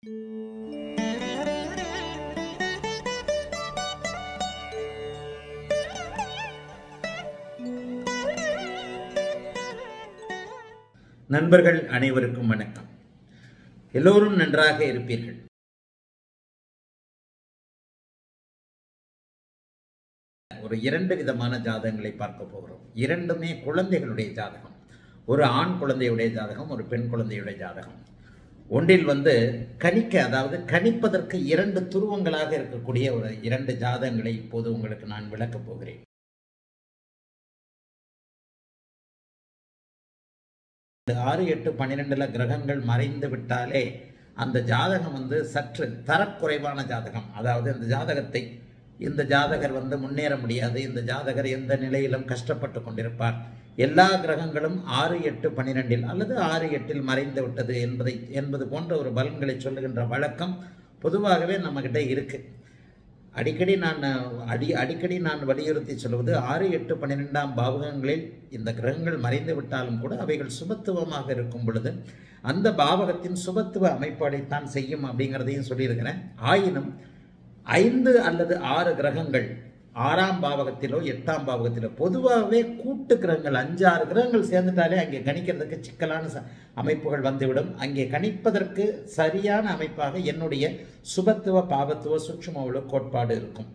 நண்பர்கள் அனைவருக்கும் வணக்கம் எல்லோரும் நன்றாக இருப்பீர்கள் ஒரு இரண்டு விதமான ஜாதகங்களை பார்க்க போகிறோம் இரண்டுமே குழந்தைகளுடைய ஜாதகம் ஒரு ஆண் குழந்தையுடைய ஜாதகம் ஒரு பெண் குழந்தையுடைய ஜாதகம் ஒன்றில் வந்து கணிக்க அதாவது கணிப்பதற்கு இரண்டு துருவங்களாக இருக்கக்கூடிய ஒரு இரண்டு ஜாதகங்களை இப்போது உங்களுக்கு நான் விளக்கப் போகிறேன் ஆறு எட்டு பன்னிரெண்டுல கிரகங்கள் மறைந்து விட்டாலே அந்த ஜாதகம் வந்து சற்று தரக்குறைவான ஜாதகம் அதாவது இந்த ஜாதகத்தை இந்த ஜாதகர் வந்து முன்னேற முடியாது இந்த ஜாதகர் எந்த நிலையிலும் கஷ்டப்பட்டு கொண்டிருப்பார் எல்லா கிரகங்களும் ஆறு எட்டு பன்னிரெண்டில் அல்லது ஆறு எட்டில் மறைந்து விட்டது என்பதை என்பது போன்ற ஒரு பலன்களை சொல்லுகின்ற வழக்கம் பொதுவாகவே நம்மக்கிட்ட இருக்கு அடிக்கடி நான் அடி அடிக்கடி நான் வலியுறுத்தி சொல்வது ஆறு எட்டு பன்னிரெண்டாம் பாவகங்களில் இந்த கிரகங்கள் மறைந்து விட்டாலும் கூட அவைகள் சுபத்துவமாக இருக்கும் பொழுது அந்த பாவகத்தின் சுபத்துவ அமைப்பாடைத்தான் செய்யும் அப்படிங்கிறதையும் சொல்லியிருக்கிறேன் ஆயினும் ஐந்து அல்லது ஆறு கிரகங்கள் ஆறாம் பாவகத்திலோ எட்டாம் பாவகத்திலோ பொதுவாகவே கூட்டு கிரகங்கள் அஞ்சு ஆறு கிரகங்கள் சேர்ந்துட்டாலே அங்கே கணிக்கிறதுக்கு சிக்கலான ச- அமைப்புகள் வந்துவிடும் அங்கே கணிப்பதற்கு சரியான அமைப்பாக என்னுடைய சுபத்துவ பாவத்துவ சூட்சுமவுல கோட்பாடு இருக்கும்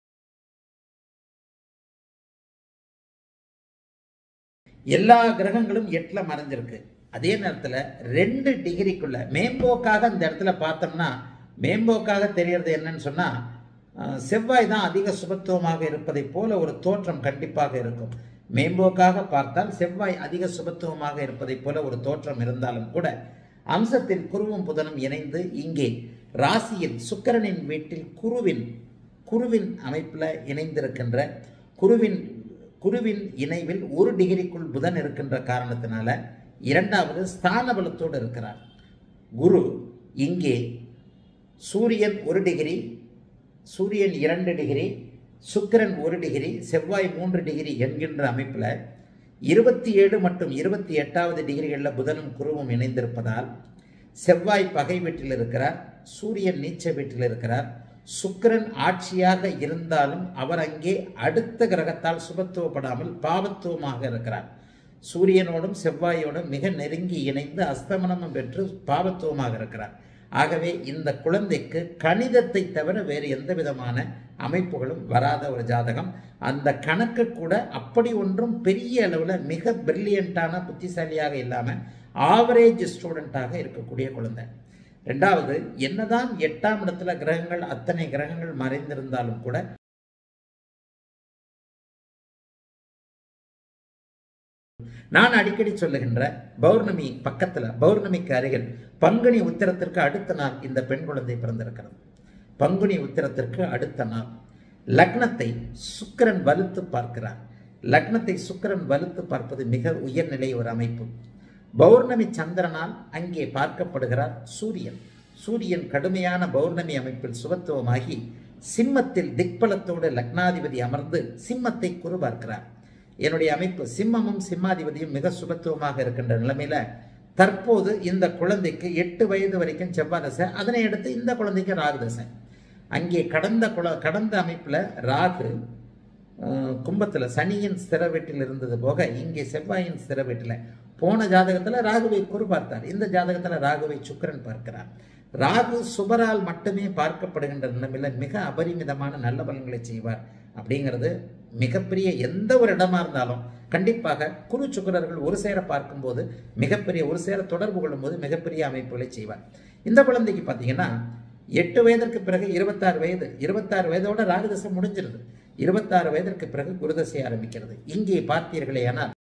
எல்லா கிரகங்களும் எட்டுல மறைஞ்சிருக்கு அதே நேரத்தில் ரெண்டு டிகிரிக்குள்ள மேம்போக்காக இந்த இடத்துல பார்த்தோம்னா மேம்போக்காக தெரியறது என்னன்னு சொன்னா அஹ், செவ்வாய் தான் அதிக சுபத்துவமாக இருப்பதை போல ஒரு தோற்றம் கண்டிப்பாக இருக்கும் மேம்போக்காக பார்த்தால் செவ்வாய் அதிக சுபத்துவமாக இருப்பதைப் போல ஒரு தோற்றம் இருந்தாலும் கூட அம்சத்தில் குருவும் புதனும் இணைந்து இங்கே ராசியில் சுக்கிரனின் வீட்டில் குருவின் குருவின் அமைப்பில் இணைந்திருக்கின்ற குருவின் குருவின் இணைவில் ஒரு டிகிரிக்குள் புதன் இருக்கின்ற காரணத்தினால இரண்டாவது ஸ்தான பலத்தோடு இருக்கிறார் குரு இங்கே சூரியன் ஒரு டிகிரி சூரியன் இரண்டு டிகிரி சுக்கிரன் ஒரு டிகிரி செவ்வாய் மூன்று டிகிரி என்கின்ற அமைப்பில் இருபத்தி ஏழு மற்றும் இருபத்தி எட்டாவது டிகிரிகளில் புதனும் குருவும் இணைந்திருப்பதால் செவ்வாய் பகை வீட்டில் இருக்கிறார் சூரியன் நீச்ச வீட்டில் இருக்கிறார் சுக்கிரன் ஆட்சியாக இருந்தாலும் அவர் அங்கே அடுத்த கிரகத்தால் சுபத்துவப்படாமல் பாவத்துவமாக இருக்கிறார் சூரியனோடும் செவ்வாயோடும் மிக நெருங்கி இணைந்து அஸ்தமனமும் பெற்று பாவத்துவமாக இருக்கிறார் ஆகவே இந்த குழந்தைக்கு கணிதத்தை தவிர வேறு எந்த விதமான அமைப்புகளும் வராத ஒரு ஜாதகம் அந்த கணக்கு கூட அப்படி ஒன்றும் பெரிய அளவில் மிக பிரில்லியண்ட்டான புத்திசாலியாக இல்லாமல் ஆவரேஜ் ஸ்டூடெண்ட்டாக இருக்கக்கூடிய குழந்தை ரெண்டாவது என்னதான் எட்டாம் இடத்துல கிரகங்கள் அத்தனை கிரகங்கள் மறைந்திருந்தாலும் கூட நான் அடிக்கடி சொல்லுகின்ற பௌர்ணமி பக்கத்துல பௌர்ணமிக்கு அருகில் பங்குனி உத்திரத்திற்கு அடுத்த நாள் இந்த பெண் குழந்தை பிறந்திருக்கிறது பங்குனி உத்திரத்திற்கு அடுத்த நாள் லக்னத்தை சுக்கிரன் வலுத்து பார்க்கிறார் லக்னத்தை சுக்கிரன் வலுத்து பார்ப்பது மிக உயர்நிலை ஒரு அமைப்பு பௌர்ணமி சந்திரனால் அங்கே பார்க்கப்படுகிறார் சூரியன் சூரியன் கடுமையான பௌர்ணமி அமைப்பில் சுபத்துவமாகி சிம்மத்தில் திக்பலத்தோடு லக்னாதிபதி அமர்ந்து சிம்மத்தை குரு பார்க்கிறார் என்னுடைய அமைப்பு சிம்மமும் சிம்மாதிபதியும் மிக சுபத்துவமாக இருக்கின்ற நிலைமையில தற்போது இந்த குழந்தைக்கு எட்டு வயது வரைக்கும் செவ்வாய் தசை அதனை அடுத்து இந்த குழந்தைக்கு ராகு தசை அங்கே கடந்த குல கடந்த அமைப்பில் ராகு அஹ், கும்பத்துல சனியின் ஸ்திர வீட்டில் இருந்தது போக இங்கே செவ்வாயின் ஸ்திர வீட்டில் போன ஜாதகத்துல ராகுவை குரு பார்த்தார் இந்த ஜாதகத்துல ராகுவை சுக்கிரன் பார்க்கிறார் ராகு சுபரால் மட்டுமே பார்க்கப்படுகின்ற நிலைமையில மிக அபரிமிதமான நல்ல பலன்களை செய்வார் அப்படிங்கிறது மிகப்பெரிய எந்த ஒரு இடமா இருந்தாலும் கண்டிப்பாக குரு சுக்கிரர்கள் ஒரு சேர பார்க்கும்போது மிகப்பெரிய ஒரு சேர தொடர்பு கொள்ளும்போது மிகப்பெரிய அமைப்புகளை செய்வார் இந்த குழந்தைக்கு பார்த்தீங்கன்னா எட்டு வயதிற்கு பிறகு இருபத்தாறு வயது இருபத்தாறு வயதோட ராகுதசை முடிஞ்சிருது இருபத்தாறு வயதிற்கு பிறகு குருதசை ஆரம்பிக்கிறது இங்கே பார்த்தீர்களே ஆனால்